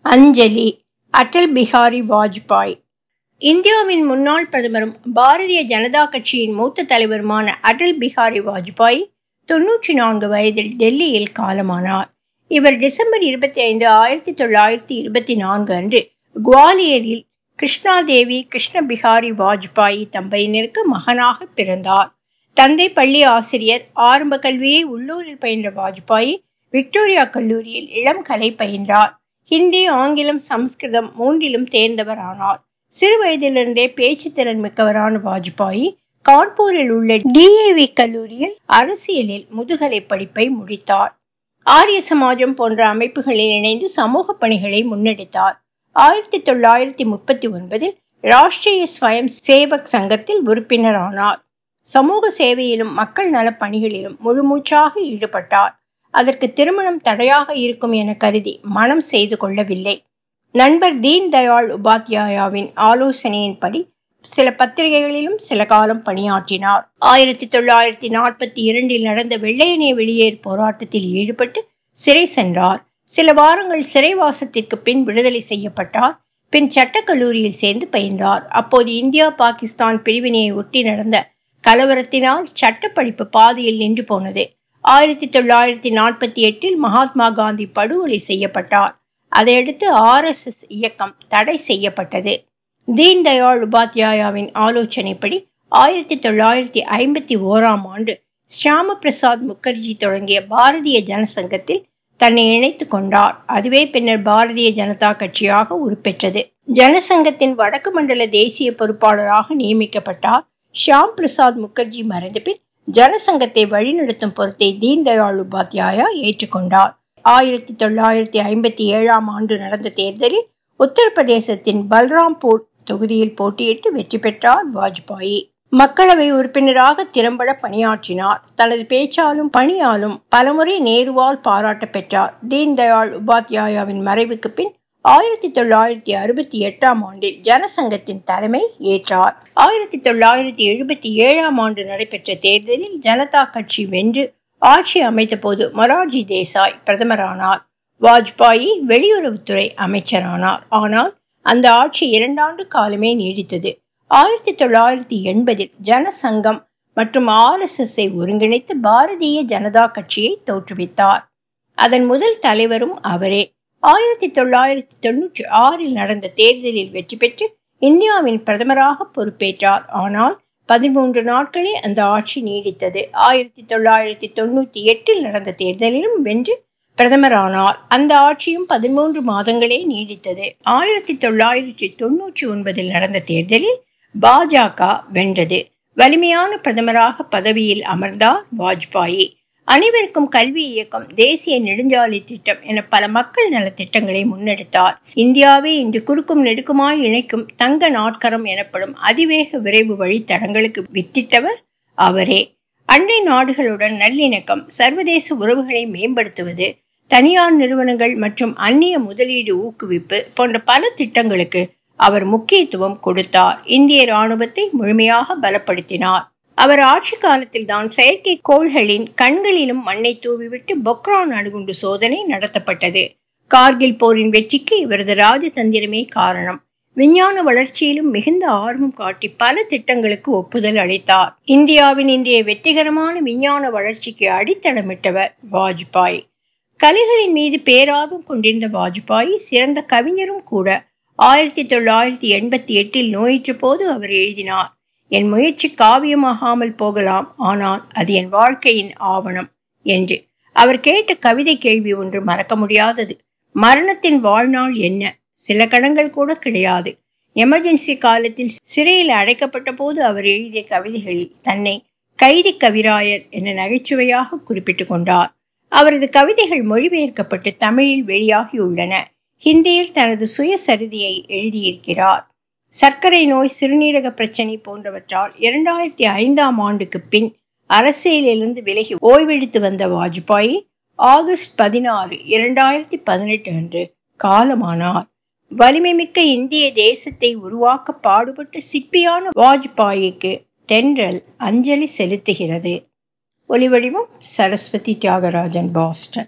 அஞ்சலி அடல் பிஹாரி வாஜ்பாய் இந்தியாவின் முன்னாள் பிரதமரும் பாரதிய ஜனதா கட்சியின் மூத்த தலைவருமான அடல் பிஹாரி வாஜ்பாய் தொன்னூற்றி நான்கு வயதில் டெல்லியில் காலமானார் இவர் டிசம்பர் இருபத்தி ஐந்து ஆயிரத்தி தொள்ளாயிரத்தி இருபத்தி நான்கு அன்று குவாலியரில் கிருஷ்ணாதேவி கிருஷ்ண பிஹாரி வாஜ்பாய் தம்பதியினருக்கு மகனாக பிறந்தார் தந்தை பள்ளி ஆசிரியர் ஆரம்ப கல்வியை உள்ளூரில் பயின்ற வாஜ்பாய் விக்டோரியா கல்லூரியில் இளம் கலை பயின்றார் ஹிந்தி ஆங்கிலம் சமஸ்கிருதம் மூன்றிலும் தேர்ந்தவர் ஆனார் சிறு வயதிலிருந்தே பேச்சு திறன் மிக்கவரான வாஜ்பாய் கான்பூரில் உள்ள டிஏவி கல்லூரியில் அரசியலில் முதுகலை படிப்பை முடித்தார் ஆரிய சமாஜம் போன்ற அமைப்புகளில் இணைந்து சமூக பணிகளை முன்னெடுத்தார் ஆயிரத்தி தொள்ளாயிரத்தி முப்பத்தி ஒன்பதில் ராஷ்டிரிய ஸ்வயம் சேவக் சங்கத்தில் உறுப்பினர் ஆனார் சமூக சேவையிலும் மக்கள் நல பணிகளிலும் முழுமூச்சாக ஈடுபட்டார் அதற்கு திருமணம் தடையாக இருக்கும் என கருதி மனம் செய்து கொள்ளவில்லை நண்பர் தீன் தயாள் உபாத்யாயாவின் ஆலோசனையின்படி சில பத்திரிகைகளிலும் சில காலம் பணியாற்றினார் ஆயிரத்தி தொள்ளாயிரத்தி நாற்பத்தி இரண்டில் நடந்த வெள்ளையனே வெளியேறு போராட்டத்தில் ஈடுபட்டு சிறை சென்றார் சில வாரங்கள் சிறைவாசத்திற்கு பின் விடுதலை செய்யப்பட்டார் பின் சட்டக்கல்லூரியில் சேர்ந்து பயின்றார் அப்போது இந்தியா பாகிஸ்தான் பிரிவினையை ஒட்டி நடந்த கலவரத்தினால் சட்டப்படிப்பு பாதியில் நின்று போனது ஆயிரத்தி தொள்ளாயிரத்தி நாற்பத்தி எட்டில் மகாத்மா காந்தி படுகொலை செய்யப்பட்டார் அதையடுத்து ஆர் எஸ் எஸ் இயக்கம் தடை செய்யப்பட்டது தீன் தயாள் உபாத்யாயாவின் ஆலோசனைப்படி ஆயிரத்தி தொள்ளாயிரத்தி ஐம்பத்தி ஓராம் ஆண்டு ஷியாம பிரசாத் முகர்ஜி தொடங்கிய பாரதிய ஜனசங்கத்தில் தன்னை இணைத்துக் கொண்டார் அதுவே பின்னர் பாரதிய ஜனதா கட்சியாக உருப்பெற்றது ஜனசங்கத்தின் வடக்கு மண்டல தேசிய பொறுப்பாளராக நியமிக்கப்பட்டார் ஷியாம் பிரசாத் முகர்ஜி மறைந்த பின் ஜனசங்கத்தை வழிநடத்தும் பொறுப்பை தீன் தயாள் உபாத்யாயா ஏற்றுக்கொண்டார் ஆயிரத்தி தொள்ளாயிரத்தி ஐம்பத்தி ஏழாம் ஆண்டு நடந்த தேர்தலில் உத்தரப்பிரதேசத்தின் பல்ராம்பூர் தொகுதியில் போட்டியிட்டு வெற்றி பெற்றார் வாஜ்பாயி மக்களவை உறுப்பினராக திறம்பட பணியாற்றினார் தனது பேச்சாலும் பணியாலும் பலமுறை நேருவால் பாராட்ட பெற்றார் தீன் தயாள் உபாத்யாயாவின் மறைவுக்கு பின் ஆயிரத்தி தொள்ளாயிரத்தி அறுபத்தி எட்டாம் ஆண்டில் ஜனசங்கத்தின் தலைமை ஏற்றார் ஆயிரத்தி தொள்ளாயிரத்தி எழுபத்தி ஏழாம் ஆண்டு நடைபெற்ற தேர்தலில் ஜனதா கட்சி வென்று ஆட்சி அமைத்த போது மொரார்ஜி தேசாய் பிரதமரானார் வாஜ்பாயி வெளியுறவுத்துறை அமைச்சரானார் ஆனால் அந்த ஆட்சி இரண்டாண்டு காலமே நீடித்தது ஆயிரத்தி தொள்ளாயிரத்தி எண்பதில் ஜனசங்கம் மற்றும் ஆர் எஸ் எஸ் ஒருங்கிணைத்து பாரதிய ஜனதா கட்சியை தோற்றுவித்தார் அதன் முதல் தலைவரும் அவரே ஆயிரத்தி தொள்ளாயிரத்தி தொன்னூற்றி ஆறில் நடந்த தேர்தலில் வெற்றி பெற்று இந்தியாவின் பிரதமராக பொறுப்பேற்றார் ஆனால் பதிமூன்று நாட்களே அந்த ஆட்சி நீடித்தது ஆயிரத்தி தொள்ளாயிரத்தி தொண்ணூத்தி எட்டில் நடந்த தேர்தலிலும் வென்று பிரதமரானார் அந்த ஆட்சியும் பதிமூன்று மாதங்களே நீடித்தது ஆயிரத்தி தொள்ளாயிரத்தி தொன்னூற்றி ஒன்பதில் நடந்த தேர்தலில் பாஜக வென்றது வலிமையான பிரதமராக பதவியில் அமர்ந்தார் வாஜ்பாயி அனைவருக்கும் கல்வி இயக்கம் தேசிய நெடுஞ்சாலை திட்டம் என பல மக்கள் நல திட்டங்களை முன்னெடுத்தார் இந்தியாவை இன்று குறுக்கும் நெடுக்குமாய் இணைக்கும் தங்க நாட்கரம் எனப்படும் அதிவேக விரைவு வழித்தடங்களுக்கு வித்திட்டவர் அவரே அண்டை நாடுகளுடன் நல்லிணக்கம் சர்வதேச உறவுகளை மேம்படுத்துவது தனியார் நிறுவனங்கள் மற்றும் அந்நிய முதலீடு ஊக்குவிப்பு போன்ற பல திட்டங்களுக்கு அவர் முக்கியத்துவம் கொடுத்தார் இந்திய ராணுவத்தை முழுமையாக பலப்படுத்தினார் அவர் ஆட்சி காலத்தில் தான் செயற்கை கோள்களின் கண்களிலும் மண்ணை தூவிவிட்டு பொக்ரான் அணுகுண்டு சோதனை நடத்தப்பட்டது கார்கில் போரின் வெற்றிக்கு இவரது ராஜதந்திரமே காரணம் விஞ்ஞான வளர்ச்சியிலும் மிகுந்த ஆர்வம் காட்டி பல திட்டங்களுக்கு ஒப்புதல் அளித்தார் இந்தியாவின் இன்றைய வெற்றிகரமான விஞ்ஞான வளர்ச்சிக்கு அடித்தளமிட்டவர் வாஜ்பாய் கலைகளின் மீது பேரார்வம் கொண்டிருந்த வாஜ்பாய் சிறந்த கவிஞரும் கூட ஆயிரத்தி தொள்ளாயிரத்தி எண்பத்தி எட்டில் நோயிற்ற போது அவர் எழுதினார் என் முயற்சி காவியமாகாமல் போகலாம் ஆனால் அது என் வாழ்க்கையின் ஆவணம் என்று அவர் கேட்ட கவிதை கேள்வி ஒன்று மறக்க முடியாதது மரணத்தின் வாழ்நாள் என்ன சில கணங்கள் கூட கிடையாது எமர்ஜென்சி காலத்தில் சிறையில் அடைக்கப்பட்ட போது அவர் எழுதிய கவிதைகளில் தன்னை கைதி கவிராயர் என நகைச்சுவையாக குறிப்பிட்டுக் கொண்டார் அவரது கவிதைகள் மொழிபெயர்க்கப்பட்டு தமிழில் வெளியாகியுள்ளன ஹிந்தியில் தனது சுயசரிதியை எழுதியிருக்கிறார் சர்க்கரை நோய் சிறுநீரக பிரச்சனை போன்றவற்றால் இரண்டாயிரத்தி ஐந்தாம் ஆண்டுக்கு பின் அரசியலிலிருந்து விலகி ஓய்வெடுத்து வந்த வாஜ்பாய் ஆகஸ்ட் பதினாறு இரண்டாயிரத்தி பதினெட்டு அன்று காலமானார் வலிமை மிக்க இந்திய தேசத்தை உருவாக்க பாடுபட்ட சிற்பியான வாஜ்பாயிக்கு தென்றல் அஞ்சலி செலுத்துகிறது ஒலிவடிவம் சரஸ்வதி தியாகராஜன் பாஸ்டன்